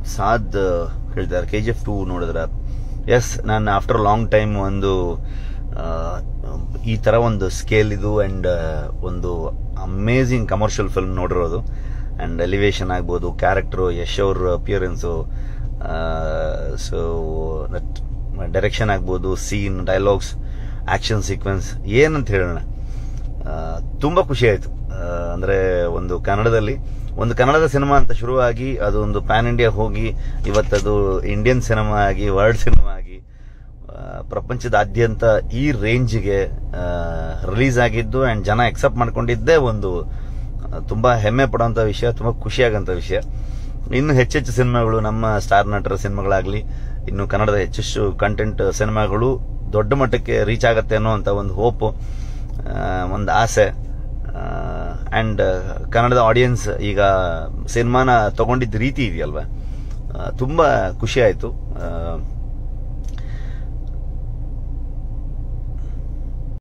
ಸಾದ್ ಹೇಳ್ತಾರೆ K G F two ನೋಡಿದ್ರ yes ನಾನು ಆಫ್ಟರ್ ಲಾಂಗ್ ಟೈಮ್ ಒಂದು ಆ, ಈ ತರ ಒಂದು ಸ್ಕೇಲ್ ಇದು ಅಂಡ್ ಒಂದು ಅಮೇಝಿಂಗ್ ಕಮರ್ಷಿಯಲ್ ಫಿಲ್ಮ್ ನೋಡಿರೋದು ಅಂಡ್ ಎಲಿವೇಶನ್ ಆಗ್ಬೋದು ಕ್ಯಾರೆಕ್ಟರ್ ಯಶ್ ಅವ್ರ ಅಪಿಯರೆನ್ಸು ಸೊ ಡೈರೆಕ್ಷನ್ ಆಗ್ಬೋದು ಸೀನ್ ಡೈಲಾಗ್ಸ್ ಆಕ್ಷನ್ ಸೀಕ್ವೆನ್ಸ್ ಏನಂತ ಹೇಳೋಣ ಆ, ತುಂಬಾ ಖುಷಿ ಆಯ್ತು ಆ, ಅಂದ್ರೆ ಒಂದು ಕನ್ನಡದಲ್ಲಿ ಒಂದು ಕನ್ನಡದ ಸಿನಿಮಾ ಅಂತ ಶುರುವಾಗಿ ಅದು ಒಂದು ಪ್ಯಾನ್ ಇಂಡಿಯಾ ಹೋಗಿ ಇವತ್ತದು ಇಂಡಿಯನ್ ಸಿನಿಮಾ ಆಗಿ ವರ್ಲ್ಡ್ ಸಿನಿಮಾ ಆಗಿ ಆ, ಪ್ರಪಂಚದಾದ್ಯಂತ ಈ ರೇಂಜ್ಗೆ ರಿಲೀಸ್ ಆಗಿದ್ದು ಅಂಡ್ ಜನ ಎಕ್ಸೆಪ್ಟ್ ಮಾಡ್ಕೊಂಡಿದ್ದೇ ಒಂದು ಆ, ತುಂಬಾ ಹೆಮ್ಮೆ ಪಡುವಂತ ವಿಷಯ ತುಂಬಾ ಖುಷಿಯಾಗಂತ ವಿಷಯ ಇನ್ನು ಹೆಚ್ಚೆಚ್ಚು ಸಿನಿಮಾಗಳು ನಮ್ಮ ಸ್ಟಾರ್ ನಟರ ಸಿನಿಮಾಗಳಾಗ್ಲಿ ಇನ್ನು ಕನ್ನಡದ ಹೆಚ್ಚೆಚ್ಚು ಕಂಟೆಂಟ್ ಸಿನಿಮಾಗಳು ದೊಡ್ಡ ಮಟ್ಟಕ್ಕೆ ರೀಚ್ ಆಗತ್ತೆ ಅನ್ನೋ ಒಂದು ಹೋಪ್ ಒಂದು ಆಸೆ ಅಂಡ್ ಕನ್ನಡದ ಆಡಿಯನ್ಸ್ ಈಗ ಸಿನಿಮಾನ ತಗೊಂಡಿದ್ದ ರೀತಿ ಇದೆಯಲ್ವಾ ಆ, ತುಂಬಾ ಖುಷಿ ಆಯ್ತು ಆ,